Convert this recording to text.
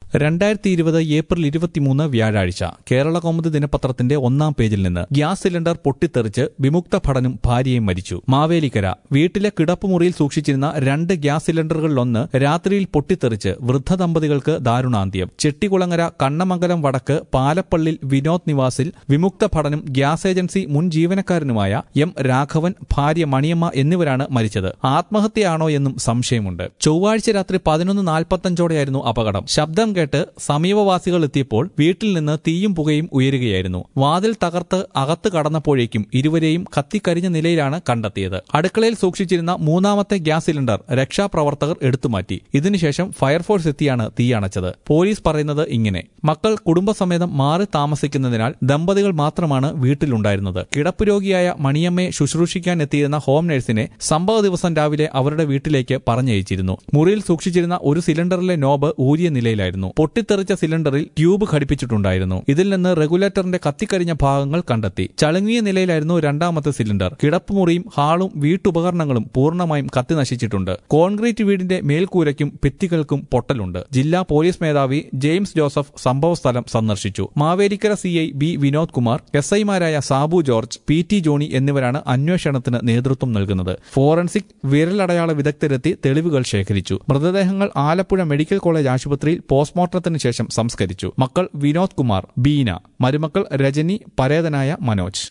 രണ്ടായിരത്തി ഇരുപത് ഏപ്രിൽ ഇരുപത്തിമൂന്ന് വ്യാഴാഴ്ച കേരള കൗമുദി ദിനപത്രത്തിന്റെ ഒന്നാം പേജിൽ നിന്ന് ഗ്യാസ് സിലിണ്ടർ പൊട്ടിത്തെറിച്ച് വിമുക്ത ഭടനും ഭാര്യയും മരിച്ചു മാവേലിക്കര വീട്ടിലെ കിടപ്പുമുറിയിൽ സൂക്ഷിച്ചിരുന്ന രണ്ട് ഗ്യാസ് സിലിണ്ടറുകളിലൊന്ന് രാത്രിയിൽ പൊട്ടിത്തെറിച്ച് വൃദ്ധ ദമ്പതികൾക്ക് ദാരുണാന്ത്യം ചെട്ടികുളങ്ങര കണ്ണമംഗലം വടക്ക് പാലപ്പള്ളിൽ വിനോദ് നിവാസിൽ വിമുക്ത ഭടനും ഗ്യാസ് ഏജൻസി മുൻ ജീവനക്കാരനുമായ എം രാഘവൻ ഭാര്യ മണിയമ്മ എന്നിവരാണ് മരിച്ചത് ആത്മഹത്യയാണോ എന്നും സംശയമുണ്ട് ചൊവ്വാഴ്ച രാത്രി പതിനൊന്ന് നാൽപ്പത്തഞ്ചോടെയായിരുന്നു അപകടം ശബ്ദം കേട്ട് സമീപവാസികൾ എത്തിയപ്പോൾ വീട്ടിൽ നിന്ന് തീയും പുകയും ഉയരുകയായിരുന്നു വാതിൽ തകർത്ത് അകത്ത് കടന്നപ്പോഴേക്കും ഇരുവരെയും കത്തിക്കരിഞ്ഞ നിലയിലാണ് കണ്ടെത്തിയത് അടുക്കളയിൽ സൂക്ഷിച്ചിരുന്ന മൂന്നാമത്തെ ഗ്യാസ് സിലിണ്ടർ രക്ഷാപ്രവർത്തകർ എടുത്തുമാറ്റി ഇതിനുശേഷം ഫയർഫോഴ്സ് എത്തിയാണ് തീയണച്ചത് പോലീസ് പറയുന്നത് ഇങ്ങനെ മക്കൾ കുടുംബസമേതം മാറി താമസിക്കുന്നതിനാൽ ദമ്പതികൾ മാത്രമാണ് വീട്ടിലുണ്ടായിരുന്നത് കിടപ്പ് രോഗിയായ മണിയമ്മയെ ശുശ്രൂഷിക്കാൻ എത്തിയിരുന്ന ഹോം നഴ്സിനെ സംഭവ ദിവസം രാവിലെ അവരുടെ വീട്ടിലേക്ക് പറഞ്ഞയച്ചിരുന്നു മുറിയിൽ സൂക്ഷിച്ചിരുന്ന ഒരു സിലിണ്ടറിലെ നോബ് ഊരിയ നിലയിലായിരുന്നു പൊട്ടിത്തെറിച്ച സിലിണ്ടറിൽ ട്യൂബ് ഘടിപ്പിച്ചിട്ടുണ്ടായിരുന്നു ഇതിൽ നിന്ന് റെഗുലേറ്ററിന്റെ കത്തിക്കരിഞ്ഞ ഭാഗങ്ങൾ കണ്ടെത്തി ചളുങ്ങിയ നിലയിലായിരുന്നു രണ്ടാമത്തെ സിലിണ്ടർ കിടപ്പുമുറിയും ഹാളും വീട്ടുപകരണങ്ങളും പൂർണ്ണമായും കത്തി നശിച്ചിട്ടുണ്ട് കോൺക്രീറ്റ് വീടിന്റെ മേൽക്കൂരയ്ക്കും ഭിത്തികൾക്കും പൊട്ടലുണ്ട് ജില്ലാ പോലീസ് മേധാവി ജെയിംസ് ജോസഫ് സംഭവസ്ഥലം സന്ദർശിച്ചു Mavelikara C I B Vinod Kumar S ഐമാരായ സാബു ജോർജ് പി ടി ജോണി എന്നിവരാണ് അന്വേഷണത്തിന് നേതൃത്വം നൽകുന്നത് ഫോറൻസിക് വിരലടയാള വിദഗ്ധരെത്തി തെളിവുകൾ ശേഖരിച്ചു മൃതദേഹങ്ങൾ ആലപ്പുഴ മെഡിക്കൽ കോളേജ് ആശുപത്രിയിൽ പോസ്റ്റ്മോർട്ടത്തിന് ശേഷം സംസ്കരിച്ചു മക്കൾ വിനോദ് കുമാർ ബീന മരുമക്കൾ രജനി പരേതനായ മനോജ്